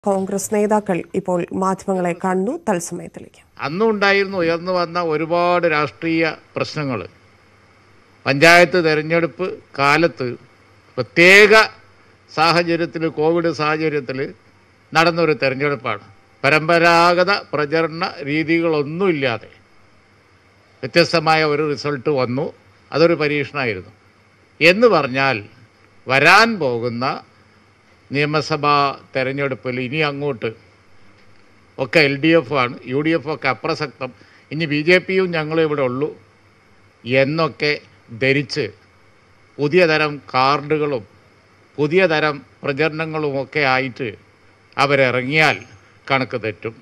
കോൺഗ്രസ് നേതാക്കൾ ഇപ്പോൾ മാധ്യമങ്ങളെ കണ്ടു തത്സമയത്തിലേക്ക് അന്നും ഉണ്ടായിരുന്നു ഉയർന്നു വന്ന ഒരുപാട് രാഷ്ട്രീയ പ്രശ്നങ്ങൾ പഞ്ചായത്ത് തെരഞ്ഞെടുപ്പ് കാലത്ത് പ്രത്യേക സാഹചര്യത്തിൽ കോവിഡ് സാഹചര്യത്തിൽ നടന്നൊരു തെരഞ്ഞെടുപ്പാണ് പരമ്പരാഗത പ്രചരണ രീതികളൊന്നുമില്ലാതെ വ്യത്യസ്തമായ ഒരു റിസൾട്ട് വന്നു അതൊരു പരീക്ഷണമായിരുന്നു എന്ന് പറഞ്ഞാൽ വരാൻ പോകുന്ന നിയമസഭാ തെരഞ്ഞെടുപ്പിൽ ഇനി അങ്ങോട്ട് ഒക്കെ എൽ ഡി എഫ് ആണ് യു ഡി എഫ് ഒക്കെ അപ്രസക്തം ഇനി ബി ജെ പിയും ഞങ്ങളും ഇവിടെ ഉള്ളൂ എന്നൊക്കെ ധരിച്ച് പുതിയ തരം കാർഡുകളും പുതിയ തരം പ്രചരണങ്ങളുമൊക്കെ ആയിട്ട് അവരിറങ്ങിയാൽ കണക്ക് തെറ്റും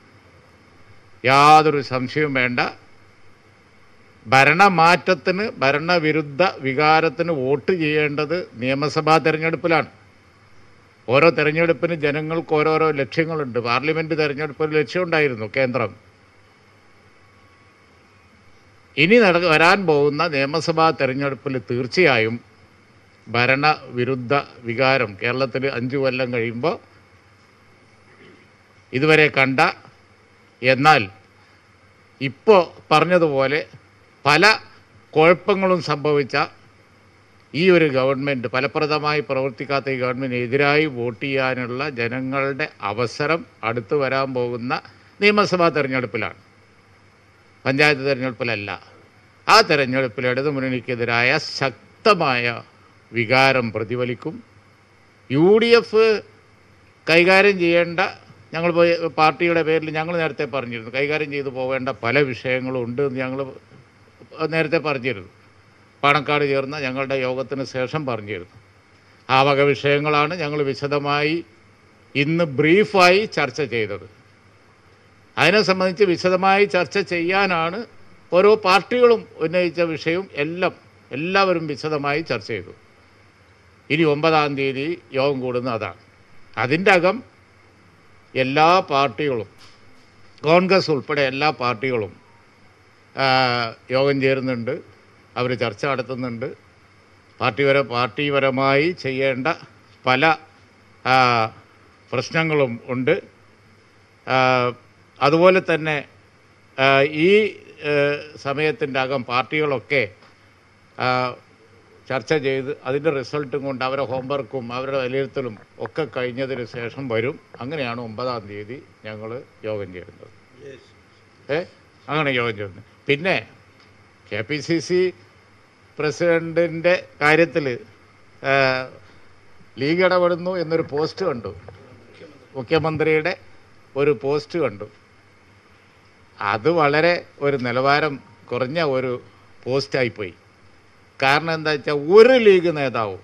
യാതൊരു സംശയവും വേണ്ട ഭരണമാറ്റത്തിന് ഭരണവിരുദ്ധ വികാരത്തിന് വോട്ട് ചെയ്യേണ്ടത് നിയമസഭാ തെരഞ്ഞെടുപ്പിലാണ് ഓരോ തെരഞ്ഞെടുപ്പിന് ജനങ്ങൾക്ക് ഓരോരോ ലക്ഷ്യങ്ങളുണ്ട് പാർലമെന്റ് തെരഞ്ഞെടുപ്പ് ഒരു ലക്ഷ്യമുണ്ടായിരുന്നു കേന്ദ്രം ഇനി നട വരാൻ പോകുന്ന നിയമസഭാ തെരഞ്ഞെടുപ്പിൽ തീർച്ചയായും ഭരണവിരുദ്ധ വികാരം കേരളത്തിൽ അഞ്ചു കൊല്ലം കഴിയുമ്പോൾ ഇതുവരെ കണ്ട എന്നാൽ ഇപ്പോൾ പറഞ്ഞതുപോലെ പല കുഴപ്പങ്ങളും സംഭവിച്ച ഈ ഒരു ഗവൺമെൻറ് ഫലപ്രദമായി പ്രവർത്തിക്കാത്ത ഈ ഗവൺമെൻറ് എതിരായി വോട്ട് ചെയ്യാനുള്ള ജനങ്ങളുടെ അവസരം അടുത്ത് വരാൻ പോകുന്ന നിയമസഭാ തെരഞ്ഞെടുപ്പിലാണ് പഞ്ചായത്ത് തെരഞ്ഞെടുപ്പിലല്ല ആ തെരഞ്ഞെടുപ്പിൽ ഇടതുമുന്നണിക്കെതിരായ ശക്തമായ വികാരം പ്രതിഫലിക്കും യു ഡി എഫ് കൈകാര്യം ചെയ്യേണ്ട ഞങ്ങൾ പോയി പാർട്ടിയുടെ പേരിൽ ഞങ്ങൾ നേരത്തെ പറഞ്ഞിരുന്നു കൈകാര്യം ചെയ്തു പോവേണ്ട പല വിഷയങ്ങളും ഉണ്ട് എന്ന് ഞങ്ങൾ നേരത്തെ പറഞ്ഞിരുന്നു പാണക്കാട് ചേർന്ന ഞങ്ങളുടെ യോഗത്തിന് ശേഷം പറഞ്ഞിരുന്നു ആ വക വിഷയങ്ങളാണ് ഞങ്ങൾ വിശദമായി ഇന്ന് ബ്രീഫായി ചർച്ച ചെയ്തത് അതിനെ സംബന്ധിച്ച് വിശദമായി ചർച്ച ചെയ്യാനാണ് ഓരോ പാർട്ടികളും ഉന്നയിച്ച വിഷയവും എല്ലാം എല്ലാവരും വിശദമായി ചർച്ച ചെയ്തു ഇനി ഒമ്പതാം തീയതി യോഗം കൂടുന്ന അതാണ് അതിൻ്റെ അകം എല്ലാ പാർട്ടികളും കോൺഗ്രസ് ഉൾപ്പെടെ എല്ലാ പാർട്ടികളും ആ, യോഗം ചേരുന്നുണ്ട് അവർ ചർച്ച നടത്തുന്നുണ്ട് പാർട്ടിപര പാർട്ടിപരമായി ചെയ്യേണ്ട പല ആ, പ്രശ്നങ്ങളും ഉണ്ട് ആ, അതുപോലെ തന്നെ ആ, ഈ സമയത്തിൻ്റെ അകം പാർട്ടികളൊക്കെ ആ, ചർച്ച ചെയ്ത് അതിൻ്റെ റിസൾട്ടും കൊണ്ട് അവരുടെ ഹോംവർക്കും അവരുടെ വിലയിരുത്തലും ഒക്കെ കഴിഞ്ഞതിന് ശേഷം വരും അങ്ങനെയാണ് ഒമ്പതാം തീയതി ഞങ്ങൾ യോഗം ചേരുന്നത് ഏ അങ്ങനെ യോഗം ചേരുന്നത് പിന്നെ കെ പി സി സി പ്രസിഡൻറ്റിൻ്റെ കാര്യത്തിൽ ലീഗ് ഇടപെടുന്നു എന്നൊരു പോസ്റ്റ് കണ്ടു മുഖ്യമന്ത്രിയുടെ ഒരു പോസ്റ്റ് കണ്ടു അത് വളരെ ഒരു നിലവാരം കുറഞ്ഞ ഒരു പോസ്റ്റായിപ്പോയി കാരണം എന്താ വെച്ചാൽ ഒരു ലീഗ് നേതാവും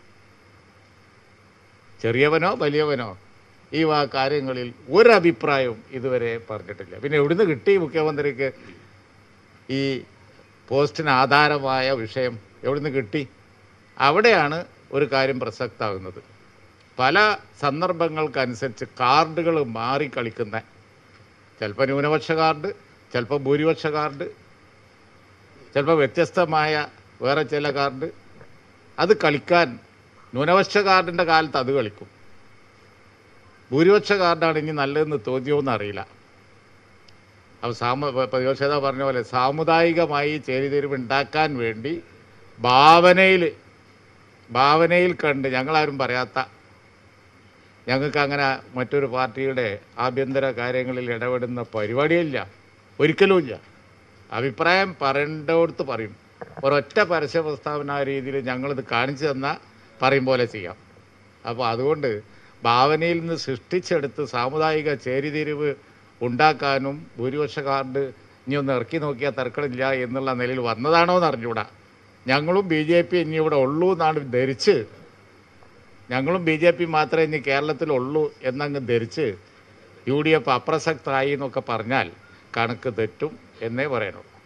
ചെറിയവനോ വലിയവനോ ഈ വാ കാര്യങ്ങളിൽ ഒരു അഭിപ്രായവും ഇതുവരെ പറഞ്ഞിട്ടില്ല പിന്നെ എവിടുന്ന് കിട്ടി മുഖ്യമന്ത്രിക്ക് ഈ പോസ്റ്റിന് ആധാരമായ വിഷയം എവിടുന്ന് കിട്ടി അവിടെയാണ് ഒരു കാര്യം പ്രസക്താകുന്നത് പല സന്ദർഭങ്ങൾക്കനുസരിച്ച് കാർഡുകൾ മാറി കളിക്കുന്ന ചിലപ്പോൾ ന്യൂനപക്ഷ കാർഡ് ചിലപ്പോൾ ഭൂരിപക്ഷ കാർഡ് ചിലപ്പോൾ വ്യത്യസ്തമായ വേറെ ചില കാർഡ് അത് കളിക്കാൻ ന്യൂനപക്ഷ കാർഡിൻ്റെ കാലത്ത് അത് കളിക്കും ഭൂരിപക്ഷ കാർഡാണ് ഇനി നല്ലതെന്ന് തോന്നിയോന്ന് അറിയില്ല അപ്പോൾ സാമ പ്രതിപക്ഷ നേതാവ് പറഞ്ഞ പോലെ സാമുദായികമായി ചേരിതിരിവ് ഉണ്ടാക്കാൻ വേണ്ടി ഭാവനയിൽ ഭാവനയിൽ കണ്ട് ഞങ്ങളാരും പറയാത്ത ഞങ്ങൾക്ക് അങ്ങനെ മറ്റൊരു പാർട്ടിയുടെ ആഭ്യന്തര കാര്യങ്ങളിൽ ഇടപെടുന്ന പരിപാടിയില്ല ഒരിക്കലുമില്ല അഭിപ്രായം പറയേണ്ടടുത്ത് പറയും ഒരൊറ്റ പരസ്യ പ്രസ്താവന ആ രീതിയിൽ ഞങ്ങളിത് കാണിച്ചു തന്നാൽ പറയും പോലെ ചെയ്യാം അപ്പോൾ അതുകൊണ്ട് ഭാവനയിൽ നിന്ന് സൃഷ്ടിച്ചെടുത്ത് സാമുദായിക ചേരിതിരിവ് ഉണ്ടാക്കാനും ഭൂരിപക്ഷ കാർഡ് ഇനി ഒന്ന് ഇറക്കി നോക്കിയാൽ തർക്കമില്ല എന്നുള്ള നിലയിൽ വന്നതാണോ എന്ന് അറിഞ്ഞൂടാ ഞങ്ങളും ബി ജെ പി ഇനി ഇവിടെ ഉള്ളൂ എന്നാണ് ധരിച്ച് ഞങ്ങളും ബി ജെ പി മാത്രമേ ഇനി കേരളത്തിലുള്ളൂ എന്നങ്ങ് ധരിച്ച് യു ഡി എഫ് അപ്രസക്തമായി എന്നൊക്കെ പറഞ്ഞാൽ കണക്ക് തെറ്റും എന്നേ പറയാനുള്ളൂ